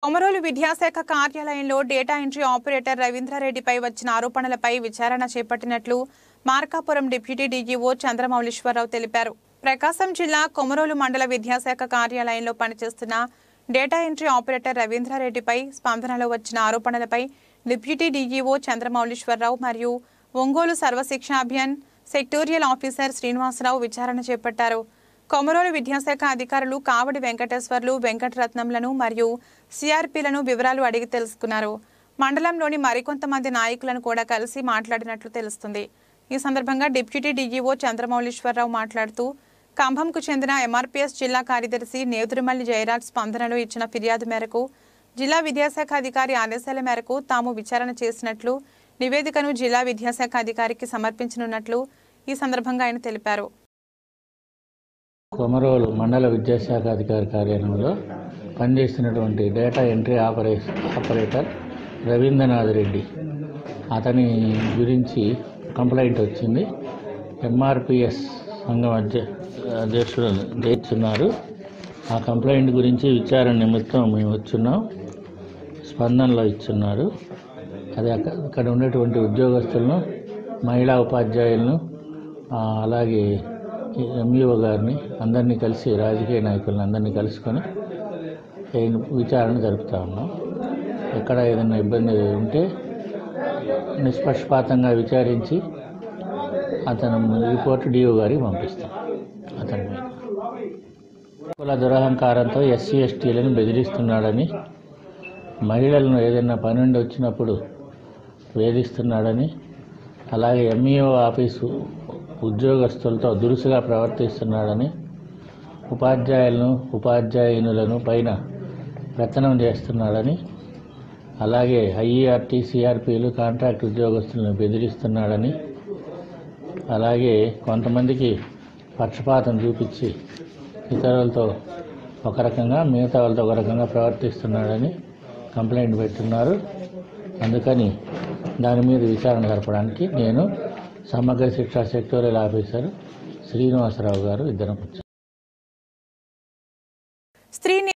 కొమరోలు విద్యాశాఖ కార్యాలయంలో data entry operator రవీంద్రారెడ్డిపై వచ్చిన ఆరోపణలపై విచారణ చేపట్టినట్లు మార్కాపురం డిప్యూటీ డీజీఓ చంద్రమౌళీశ్వరరావు తెలిపారు ప్రకాశం జిల్లా కొమరోలు మండల విద్యాశాఖ కార్యాలయంలో పనిచేస్తున్న డేటా ఎంట్రీ ఆపరేటర్ రవీంద్రారెడ్డిపై స్పందనలో వచ్చిన ఆరోపణలపై డిప్యూటీ డీజీఓ చంద్రమౌళీశ్వరరావు మరియు ఒంగోలు సర్వశిక్ష అభియాన్ సెక్టోరియల్ ఆఫీసర్ శ్రీనివాసరావు విచారణ చేపట్టారు కొమరోలు విద్యాశాఖ అధికారులు కావడి వెంకటేశ్వర్లు వెంకటరత్నంలను మరియు సిఆర్పీలను వివరాలు అడిగి తెలుసుకున్నారు మండలంలోని మరికొంతమంది నాయకులను కూడా కలిసి మాట్లాడినట్లు తెలుస్తుంది ఈ సందర్భంగా డిప్యూటీ డీఈఓ చంద్రమౌళీశ్వరరావు మాట్లాడుతూ కంభంకు చెందిన ఎంఆర్పీఎస్ జిల్లా కార్యదర్శి నేదురుమల్లి జయరాజ్ స్పందనలో ఇచ్చిన ఫిర్యాదు మేరకు జిల్లా విద్యాశాఖ అధికారి ఆదేశాల మేరకు తాము విచారణ చేసినట్లు నివేదికను జిల్లా విద్యాశాఖ అధికారికి సమర్పించనున్నట్లు ఈ సందర్భంగా ఆయన తెలిపారు కొమరోలు మండల విద్యాశాఖ అధికారి కార్యాలయంలో పనిచేస్తున్నటువంటి data entry operator operator Ravindranath Reddy అతని గురించి కంప్లైంట్ వచ్చింది ఎంఆర్పిఎస్ సంఘం అధ్య అధ్యక్షుడు చేస్తున్నారు ఆ కంప్లైంట్ గురించి విచారణ నిమిత్తం మేము వచ్చున్నాం స్పందనలో ఇచ్చున్నారు అది అక్క- అక్కడ ఉన్నటువంటి ఉద్యోగస్తులను మహిళా ఉపాధ్యాయులను ఆ, అలాగే ఎంఈఓ గారిని అందరినీ కలిసి రాజకీయ నాయకులను అందరినీ కలుసుకొని ఈ విచారణ జరుపుతా ఉన్నాం ఎక్కడ ఏదైనా ఇబ్బంది ఉంటే నిష్పక్షపాతంగా విచారించి అతను రిపోర్ట్ డిఓ గారికి పంపిస్తాం అతని మీద కుల దురహంకారంతో ఎస్సీ ఎస్టీలను బెదిరిస్తున్నాడని మహిళలను ఏదైనా పని నుండి వచ్చినప్పుడు వేధిస్తున్నాడని అలాగే ఎంఈఓ ఆఫీసు ఉద్యోగస్తులతో దురుసుగా ప్రవర్తిస్తున్నాడని ఉపాధ్యాయులను ఉపాధ్యాయునులను పైన పెత్తనం చేస్తున్నాడని అలాగే ఐఈఆర్టీ సిఆర్పీలు కాంట్రాక్ట్ ఉద్యోగస్తులను బెదిరిస్తున్నాడని అలాగే కొంతమందికి పక్షపాతం చూపించి ఇతరులతో ఒక రకంగా మిగతా వాళ్ళతో ఒక రకంగా ప్రవర్తిస్తున్నాడని కంప్లైంట్ పెట్టున్నారు అందుకని దాని మీద విచారణ జరపడానికి నేను సమగ్ర శిక్షా సెక్టోరియల్ ఆఫీసర్ శ్రీనివాసరావు గారు ఇద్దరం వచ్చాం స్త్రీ